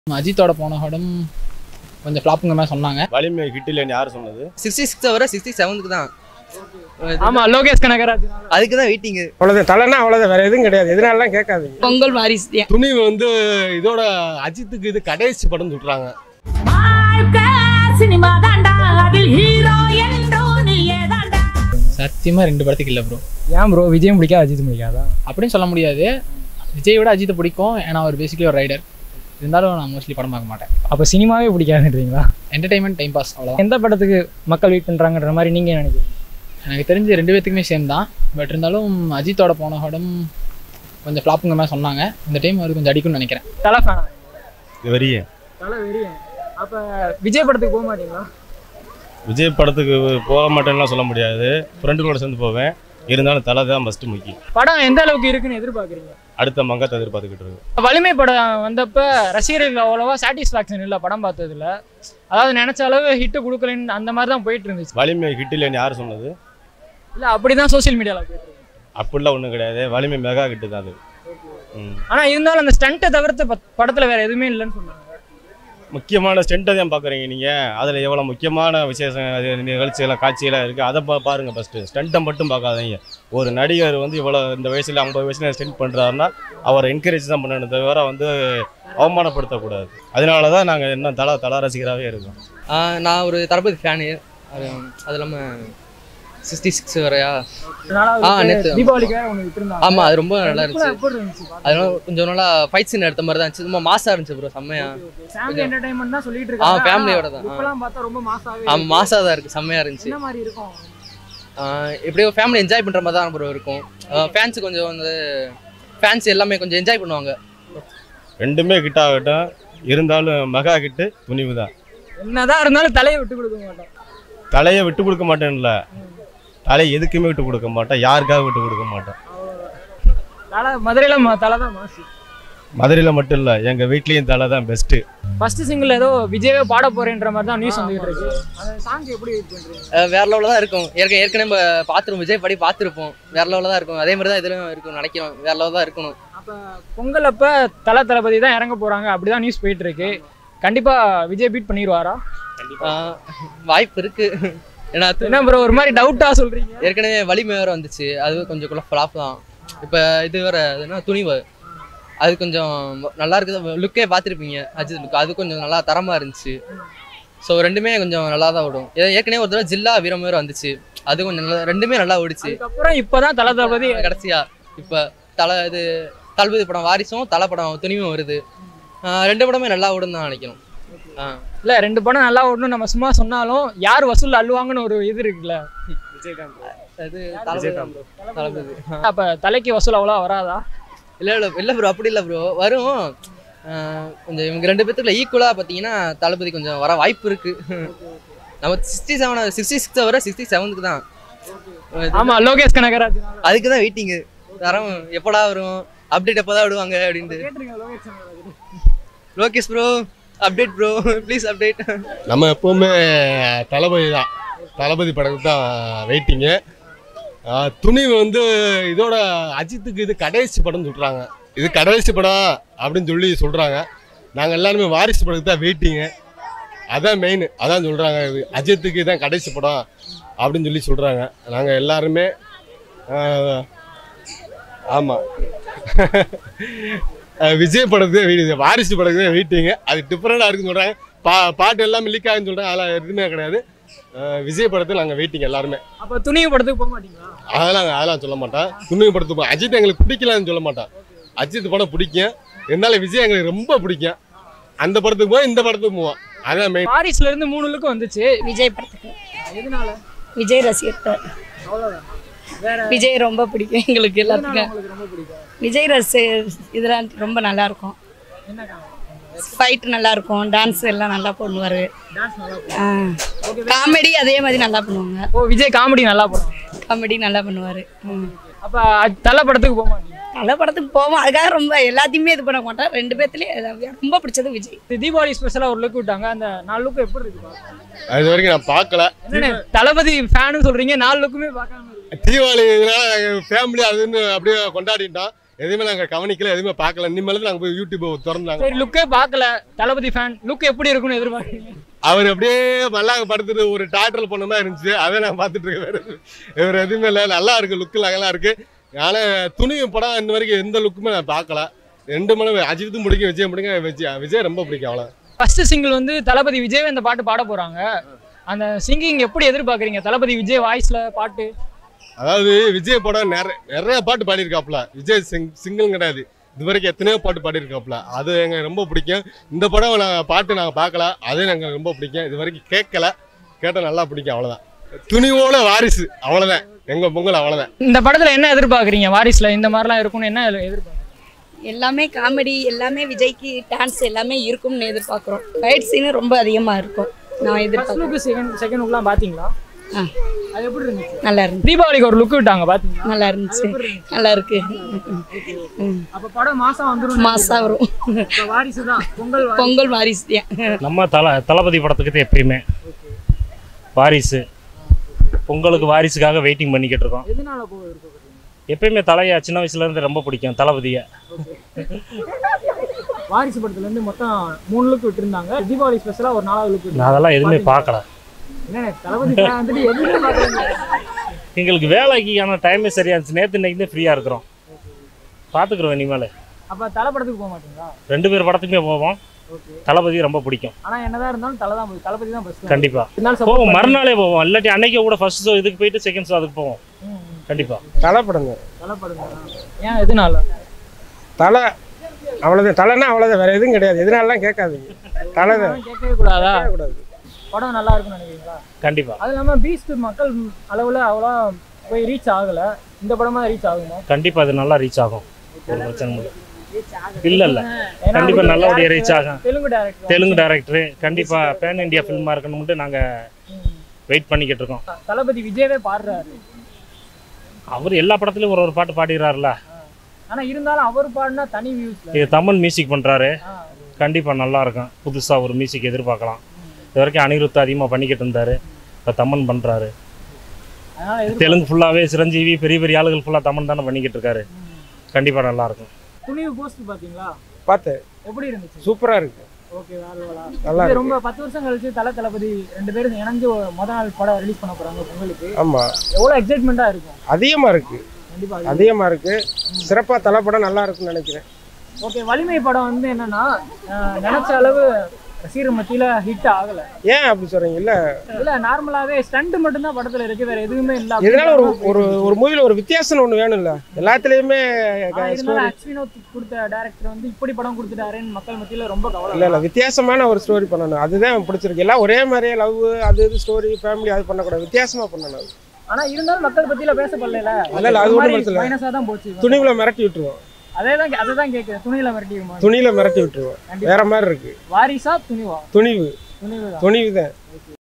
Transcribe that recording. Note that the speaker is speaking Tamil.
அஜித்தோட போன படம் கொஞ்சம் ஃப்ளாப்புங்கிற மாதிரி சொன்னாங்க வலிமை ஹிட் இல்லைன்னு யார் சொன்னது சிக்ஸ்டி சிக்ஸ் வர சிக்ஸ்டி செவனுக்கு தான் ஆமா லோகேஷ் கனகராஜ் அதுக்கு தான் வெயிட்டிங்கு அவ்வளோதான் தலைனா அவ்வளோதான் வேற எதுவும் கிடையாது எதனாலலாம் கேட்காதீங்க பொங்கல் வாரிசு தான் துணிவு வந்து இதோட அஜித்துக்கு இது கடைசி படம் சொல்றாங்க வாழ்க்கை சினிமா தாண்டா அதில் ஹீரோ என்றோ நீயே தாண்டா சத்தியமா ரெண்டு படத்துக்கு இல்லை ப்ரோ ஏன் ப்ரோ விஜயம் பிடிக்காது அஜித் பிடிக்காதா அப்படின்னு சொல்ல முடியாது விஜய் விட அஜித்தை பிடிக்கும் ஏன்னா அவர் பேசிக்கலி ஒரு ரைடர் இருந்தாலும் நான் மோஸ்ட்லி படம் பார்க்க மாட்டேன் அப்போ சினிமாவே பிடிக்காதுன்றீங்களா என்டர்டைன்மெண்ட் டைம் பாஸ் அவ்வளோதான் எந்த படத்துக்கு மக்கள் வெயிட் பண்ணுறாங்கன்ற மாதிரி நீங்கள் நினைக்கிறீங்க எனக்கு தெரிஞ்சு ரெண்டு பேத்துக்குமே சேம் தான் பட் இருந்தாலும் அஜித்தோட போன படம் கொஞ்சம் ஃப்ளாப்புங்கிற மாதிரி சொன்னாங்க இந்த டைம் அவர் கொஞ்சம் அடிக்கும்னு நினைக்கிறேன் தலை ஃபேனா இது வரையே தலை வெறியன் அப்போ விஜய் படத்துக்கு போக மாட்டீங்களா விஜய் படத்துக்கு போக மாட்டேன்னுலாம் சொல்ல முடியாது ஃப்ரெண்டுகளோட சேர்ந்து போவேன் இருந்தாலும் தலை தான் ஃபஸ்ட்டு முக்கியம் படம் எந்த அளவுக்கு இருக்குன்னு எதிர்பார்க்குறீங்க அடுத்த மங்கத்தை எதிர்பார்த்துக்கிட்டு இருக்கு வலிமை படம் வந்தப்ப ரசிகர்கள் அவ்வளோவா சாட்டிஸ்ஃபேக்ஷன் இல்லை படம் பார்த்ததுல அதாவது நினைச்ச அளவு ஹிட் கொடுக்கலன்னு அந்த மாதிரி தான் போயிட்டு இருந்துச்சு வலிமை ஹிட் இல்லைன்னு யார் சொன்னது இல்லை அப்படி தான் சோஷியல் மீடியாவில் போயிட்டு இருக்கு அப்படிலாம் ஒன்றும் கிடையாது வலிமை மெகா ஹிட்டு தான் அது ம். ஆனால் இருந்தாலும் அந்த ஸ்டண்ட்டை தவிர்த்து பத்- படத்துல வேற எதுவுமே இல்லைன்னு சொன்னாங்க முக்கியமான ஸ்டெண்ட்டை தான் பார்க்குறீங்க நீங்கள் அதில் எவ்வளோ முக்கியமான விசேஷம் அது நிகழ்ச்சியெல்லாம் காட்சியெல்லாம் இருக்குது அதை பா பாருங்கள் ஃபஸ்ட்டு ஸ்டண்ட்டை மட்டும் பார்க்காதீங்க ஒரு நடிகர் வந்து இவ்வளோ இந்த வயசில் ஐம்பது வயசுல ஸ்டெண்ட் பண்ணுறாருன்னா அவரை என்கரேஜ் தான் பண்ணணும் தவிர வந்து அவமானப்படுத்தக்கூடாது அதனால தான் நாங்கள் இன்னும் தலா தலா ரசிகராகவே இருக்கோம் நான் ஒரு தளபதி ஃபேனு அது அது இல்லாமல் சிக்ஸ்டி சிக்ஸ் வரையா அதனால ஆ, அதுக்கு நேத்து. தீபாவளிக்கு வேற ஒன்று விட்டுருந்தாங்க ஆமாம் அது ரொம்ப நல்லா இருந்துச்சு எப்படி இருந்துச்சு அதனால கொஞ்சம் நல்லா ஃபைட் சீன் எடுத்த மாதிரி தான் இருந்துச்சு ரொம்ப மாசாக இருந்துச்சு ப்ரோ செம்மையா ஃபேமிலி என்டர்டைன்மெண்ட் தான் சொல்லிட்டு ஆ இருக்காங்க ஃபேமிலியோட தான் இப்பெல்லாம் பார்த்தா ரொம்ப மாசாவே ஆமாம் மாசாக தான் இருக்குது செம்மையாக இருந்துச்சு என்ன மாதிரி இருக்கும் ஆஹ் எப்படியோ ஃபேமிலி என்ஜாய் பண்ணுற மாதிரி தான் ப்ரோ இருக்கும் ஃபேன்ஸ் கொஞ்சம் வந்து ஃபேன்ஸ் எல்லாமே கொஞ்சம் என்ஜாய் பண்ணுவாங்க ரெண்டுமே ஹிட் ஆகட்டும் இருந்தாலும் மெகா ஹிட்டு துணிவு தான் என்னதான் இருந்தாலும் தலையை விட்டு கொடுக்க மாட்டோம் தலையை விட்டு கொடுக்க மாட்டேன்ல தலையை எதுக்குமே விட்டு கொடுக்க மாட்டேன் யாருக்காக விட்டு கொடுக்க மாட்டேன் தலை மதுரையில ம- தலை தான் மாசு மதுரையில் மட்டும் இல்லை எங்கள் வீட்லேயும் தலை தான் பெஸ்ட்டு ஃபர்ஸ்ட் சிங்கிள் ஏதோ விஜயவே பாட போறேன்ற மாதிரி தான் நியூஸ் வந்துகிட்டு இருக்கு அந்த சாங் எப்படி இது பண்றீங்க அஹ் வேற லெவலில் தான் இருக்கும் ஏற்கனவே ஏற்கனவே நம்ம பார்த்துருப்போம் விஜய் படி பார்த்துருப்போம் வேற லெவலில் தான் இருக்கும் அதே மாதிரி தான் இதுலையும் இருக்கும் நினைக்கிறோம் வேற லெவல் தான் இருக்கணும் அப்ப பொங்கல் அப்ப தலை தளபதி தான் இறங்க போறாங்க அப்படிதான் நியூஸ் போயிட்டு இருக்கு கண்டிப்பா விஜய் பீட் பண்ணிடுவாரா ஆஹ் வாய்ப்பு இருக்கு ஏன்னா அது என்ன ப்ரோ ஒரு மாதிரி டவுட்டா சொல்றீங்க ஏற்கனவே வலிமை வேற வந்துச்சு அது கொஞ்சம் கூட ஃப்ளாப் தான் இப்போ இது வேற அது என்ன துணிவு அது கொஞ்சம் நல்லா இருக்குது லுக்கே பார்த்துருப்பீங்க அஜித் லுக் அது கொஞ்சம் நல்லா தரமாக இருந்துச்சு ஸோ ரெண்டுமே கொஞ்சம் நல்லா தான் ஓடும் ஏ- ஏற்கனவே ஒரு தடவை ஜில்லா வீரம் வேற வந்துச்சு அது கொஞ்சம் நல்லா ரெண்டுமே நல்லா ஓடிச்சு அதுக்கப்புறம் இப்பதான் தலை தளபதி கடைசியா இப்போ தலை இது தளபதி படம் வாரிசும் தலை படம் துணிவும் வருது ஆஹ் ரெண்டு படமே நல்லா ஓடுன்னு தான் நினைக்கிறோம் ஆ இல்ல ரெண்டு படம் நல்லா ஓடணும் நம்ம சும்மா சொன்னாலும் யார் வசூல் அள்ளுவாங்கன்னு ஒரு இது இருக்குல்ல அது தளபதி தான் bro. தளபதி அப்ப தலைக்கு வசூல் அவ்வளோ வராதா இல்லை இல்லை இல்லை ப்ரோ அப்படி இல்லை ப்ரோ வரும் ஆஹ் கொஞ்சம் இவங்க ரெண்டு பேத்துக்குள்ள ஈக்குவலாக பார்த்தீங்கன்னா தளபதி கொஞ்சம் வர வாய்ப்பு இருக்கு நம்ம சிக்ஸ்டி செவன் சிக்ஸ்டி சிக்ஸ் வர சிக்ஸ்டி செவனுக்கு தான் ஆமா லோகேஷ் கனகராஜ் அதுக்கு தான் வெயிட்டிங்கு தரம் எப்படா வரும் அப்டேட் எப்போ தான் விடுவாங்க அப்படின்ட்டு கேட்டிருக்கேன் Lokesh Kanagaraj Lokesh bro update bro please update நம்ம எப்பவுமே தளபதி தான் தளபதி படத்துக்கு தான் வெயிட்டிங்கு துணிவு வந்து இதோட அஜித்துக்கு இது கடைசி படம் சொல்றாங்க இது கடைசி படம் அப்படின்னு சொல்லி சொல்றாங்க நாங்கள் எல்லாருமே வாரிசு படத்துக்கு தான் வெயிட்டிங்கு அதான் மெயின் அதான் சொல்றாங்க இது அஜித்துக்கு இதான் கடைசி படம் அப்படின்னு சொல்லி சொல்றாங்க நாங்கள் எல்லாருமே ஆஹ், ஆமா அஹ் விஜய் படத்துக்கு வெயிட் வாரிசு படத்துக்கு வெயிட்டிங்க அது டிஃப்ரெண்டாக இருக்குன்னு சொல்கிறாங்க பா பாட்டு எல்லாமே லீக் ஆகுன்னு சொல்கிறாங்க அதெல்லாம் எதுவுமே கிடையாது அஹ் விஜய் படத்துக்கு நாங்கள் வெயிட்டிங் எல்லாருமே அப்ப துணிவு படத்துக்கு போக மாட்டீங்களா அதெல்லாம் அதெல்லாம் சொல்ல மாட்டோம் துணிவு படத்துக்கு போ- அஜித் எங்களுக்கு பிடிக்கலன்னு சொல்ல மாட்டோம் அஜித் படம் பிடிக்கும் இருந்தாலும் விஜய் எங்களுக்கு ரொம்ப பிடிக்கும் அந்த படத்துக்கு போவோம் இந்த படத்துக்கு போவோம் அதான் மெயின் பாரிஸ்ல இருந்து மூணு லுக்கு வந்துச்சு விஜய் படத்துக்கு எதனால விஜய் ரசிகர் அவ்வளவுதான் வேற விஜய் ரொம்ப பிடிக்கும் எங்களுக்கு எதனால எல்லாத்துக்கும் உங்களுக்கு ரொம்ப பிடிக்கும் விஜய் ரசி இதெல்லாம் ரொம்ப நல்லா இருக்கும் என்ன காரணம் ஃபைட் நல்லா இருக்கும் டான்ஸ் எல்லாம் நல்லா பண்ணுவாரு டான்ஸ் நல்லா போடும். காமெடி அதே மாதிரி நல்லா பண்ணுவாங்க ஓ விஜய் காமெடி நல்லா போடும் காமெடி நல்லா பண்ணுவாரு அப்ப அ- தலை படத்துக்கு போக மாட்டீங்க நல்ல படத்துக்கு போவோம் அதுக்காக ரொம்ப எல்லாத்தையுமே இது பண்ண மாட்டோம் ரெண்டு பேர்த்துலயும் ரொம்ப பிடிச்சது விஜய் இது தீபாவளி ஸ்பெஷலா ஒரு லுக் விட்டாங்க அந்த நாலு லுக் எப்படி இருக்கு பாக்க? அது வரைக்கும் நான் பார்க்கல என்னண்ணே தளபதி ஃபேனு சொல்றீங்க நாலு லுக்குமே பார்க்காம இருக்கு தீபாவளி இதனால ஃபேமிலி அதுன்னு அப்படியே கொண்டாடிட்டோம் எதுவுமே நாங்கள் கவனிக்கல எதுவுமே பார்க்கல இனிமேல் நாங்கள் போய் யூடியூப் திறந்தாங்க சரி லுக்கே பார்க்கல தளபதி ஃபேன் லுக் எப்படி இருக்கும்னு எதிர்பார்க்குறீங்க அவர் அப்படியே மல்லாங்க படுத்துட்டு ஒரு டாக்டர் பண்ண மாதிரி இருந்துச்சு அதை நான் பார்த்துட்டு இருக்கேன் வேற எதுவும். இவர் எதுவுமே இல்லை நல்லா இருக்கு லுக்கு நல்லா இருக்கு ஆனால் துணி படம் இந்த வரைக்கும் எந்த லுக்குமே நான் பார்க்கல ரெண்டு மணி அஜித்தும் பிடிக்கும் விஜய் பிடிக்கும் விஜய் விஜய் ரொம்ப பிடிக்கும் அவ்வளோ ஃபர்ஸ்ட் சிங்கிள் வந்து தளபதி விஜய் இந்த பாட்டு பாட போறாங்க அந்த சிங்கிங் எப்படி எதிர்பார்க்குறீங்க தளபதி விஜய் வாய்ஸ்ல பாட்டு அதாவது விஜய் படம் நிறைய நிறைய பாட்டு பாடியிருக்காப்புல விஜய் சிங் சிங்கிள் கிடையாது இது வரைக்கும் எத்தனையோ பாட்டு பாடியிருக்காப்புல அது எங்களுக்கு ரொம்ப பிடிக்கும் இந்த படம் நாங்கள் பாட்டு நாங்கள் பார்க்கல அது எங்களுக்கு ரொம்ப பிடிக்கும் இது வரைக்கும் கேட்கல கேட்டால் நல்லா பிடிக்கும் அவ்வளோதான் துணிவோட வாரிசு அவ்வளோதான் எங்கள் பொங்கல் அவ்வளோதான் இந்த படத்துல என்ன எதிர்பார்க்குறீங்க வாரிஸ்ல இந்த மாதிரிலாம் இருக்கும்னு என்ன எதிர்பார்க்குறீங்க எல்லாமே காமெடி எல்லாமே விஜய்க்கு டான்ஸ் எல்லாமே இருக்கும்னு எதிர்பார்க்குறோம் ஃபைட் சீனு ரொம்ப அதிகமாக இருக்கும் நான் ஃபர்ஸ்ட் எதிர்பார்க்குறேன் லுக் செகண்ட் செகண்ட் லுக்லாம் பாத்தீங்களா ஆ. அது எப்படி இருந்துச்சு நல்லா இருந்துச்சு தீபாவளிக்கு ஒரு லுக் விட்டாங்க பாத்தீங்களா நல்லா இருந்துச்சு நல்லா இருக்கு ம். அப்ப படம் மாசம் வந்துரும் மாசா வரும் இப்ப வாரிசு தான் பொங்கல் வாரிசு. பொங்கல் வாரிசுதியா நம்ம தல தளபதி படத்துக்கு தான் எப்பயுமே வாரிசு பொங்கலுக்கு வாரிசுக்காக வெயிட்டிங் பண்ணிக்கிட்டு இருக்கோம் எதனால போக விருப்பப்படுறீங்க எப்பயுமே தலையா சின்ன வயசுல இருந்து ரொம்ப பிடிக்கும் தளபதியை வாரிசு படத்துல இருந்து மொத்தம் மூணு லுக் விட்டுருந்தாங்க தீபாவளி ஸ்பெஷலா ஒரு நாலாவது லுக் நான் அதெல்லாம் எதுவுமே பார்க்கல என்ன தளபதி fan வந்துட்டு எதுவுமே பார்க்கறீங்க எங்களுக்கு வேலைக்கான டைமே சரியா இருந்துச்சு நேற்று இன்னைக்கு தான் ஃப்ரீயாக இருக்கிறோம் பார்த்துக்குறோம் இனிமேல் அப்ப தலை படத்துக்கு போக மாட்டீங்களா ரெண்டு பேர் படத்துக்குமே போவோம் ஓகே தளபதி ரொம்ப பிடிக்கும் ஆனா என்னதான் இருந்தாலும் தலை தான் போய் தளபதி தான் ஃபர்ஸ்ட் கண்டிப்பா இருந்தாலும் போவோம் support மறுநாளே போவோம் இல்லாட்டி அன்னைக்கு கூட ஃபர்ஸ்ட் ஷோ இதுக்கு போயிட்டு செகண்ட் ஷோ அதுக்கு போவோம் ம், ம். கண்டிப்பா தலைப்படுங்க தலை படம் ஏன் எதனால தலை அவ்வளோதான் தலைன்னா அவ்வளோதான் வேற எதுவும் கிடையாது எதனாலலாம் கேட்காதீங்க தலை தான் அதெல்லாம் கேட்கவே கூடாதா கூடாது படம் நல்லா இருக்கும்னு நினைக்கிறீங்களா கண்டிப்பா அது இல்லாம பீஸ்ட் மக்கள் அளவுல அவ்வளோ போய் ரீச் ஆகல இந்த படமா ரீச் ஆகுமா கண்டிப்பா அது நல்லா ரீச் ஆகும் ஒரு பிரச்சனை இல்லை இல்ல இல்ல ஏன்னா கண்டிப்பா அது நல்லபடியா director, reach ஆகும். தெலுங்கு டேரக்டர் தெலுங்கு டைரக்டர் கண்டிப்பா பேன் இந்தியா ஃபில்மா இருக்கணும்ட்டு நாங்க வெயிட் பண்ணிக்கிட்டு இருக்கோம் தளபதி விஜயவே பாடுறாரு அவர் எல்லா படத்துலயும் ஒரு ஒரு பாட்டு பாடிடுறாருல ஆனா இருந்தாலும் அவர் பாடினா தனி வியூஸ்ல இது தமிழ் மியூசிக் பண்றாரு கண்டிப்பா நல்லா இருக்கும் புதுசா ஒரு மியூசிக் எதிர்பார்க்கலாம் இது வரைக்கும் அனிருத் அதிகமா பண்ணிக்கிட்டு இருந்தாரு இப்போ தமன் பண்றாரு அதனால எதிர்ப்பு- தெலுங்கு ஃபுல்லாவே சிரஞ்சீவி பெரிய பெரிய ஆளுகள் ஃபுல்லா தமன் தானே பண்ணிக்கிட்டு இருக்காரு கண்டிப்பா நல்லா இருக்கும் துணிவு போஸ்ட் பாத்தீங்களா பார்த்தேன் எப்படி இருந்துச்சு சூப்பராக இருக்கு ஓகே வேற level-ஆ? நல்லா இது இருக்கு ரொம்ப பத்து வருஷம் கழிச்சு தல தளபதி ரெண்டு பேரும் இணைஞ்சு ஒரு முத நாள் படம் ரிலீஸ் பண்ண போறாங்க பொங்கலுக்கு ஆமாம் எவ்வளவு எக்ஸைட்மெண்டா இருக்கும் அதிகமாக இருக்கு கண்டிப்பா அதிகமாக இருக்கு சிறப்பாக தலைப்படம் நல்லா இருக்கும்னு நினைக்கிறேன் ஓகே வலிமை படம் வந்து என்னன்னா அஹ், நினைச்ச அளவு ரசிகர் மத்தியில ஹிட் ஆகல ஏன் அப்படி சொல்கிறீங்க இல்லை இல்ல நார்மலாவே ஸ்டண்ட் மட்டும் தான் படத்துல இருக்கு வேற எதுவுமே இல்ல இதனால ஒரு ஒரு ஒரு மூவியில் ஒரு வித்தியாசம் ஒன்று வேணும்ல எல்லாத்துலேயுமே ஆனா இருந்தாலும் அக்ஸ்வினோத் கொடுத்த டைரக்டர் வந்து இப்படி படம் கொடுத்துட்டாருன்னு மக்கள் மத்தியில ரொம்ப கவலை இல்லை இல்லை வித்தியாசமான ஒரு ஸ்டோரி பண்ணணும் அதுதான் பிடிச்சிருக்கு எல்லாம் ஒரே மாதிரியே லவ் அது இது ஸ்டோரி ஃபேமிலி அது பண்ணக்கூடாது வித்தியாசமாக பண்ணணும் அது ஆனா இருந்தாலும் மக்கள் பத்தியில பேசப்படல இல்ல, இல்ல, அது ஒண்ணும் பிரச்சனை இல்ல. மைனஸா தான் போச்சு துணிவில் மிரட்டி விட்டுருவோம் அதே தான் அதை தான் கேட்குறேன் துணியில மிரட்டிக்குமா துணியில் மிரட்டி விட்டுருவோம் வேற மாதிரி இருக்கு வாரிசா துணிவா துணிவு துணிவு தான் துணிவு தான்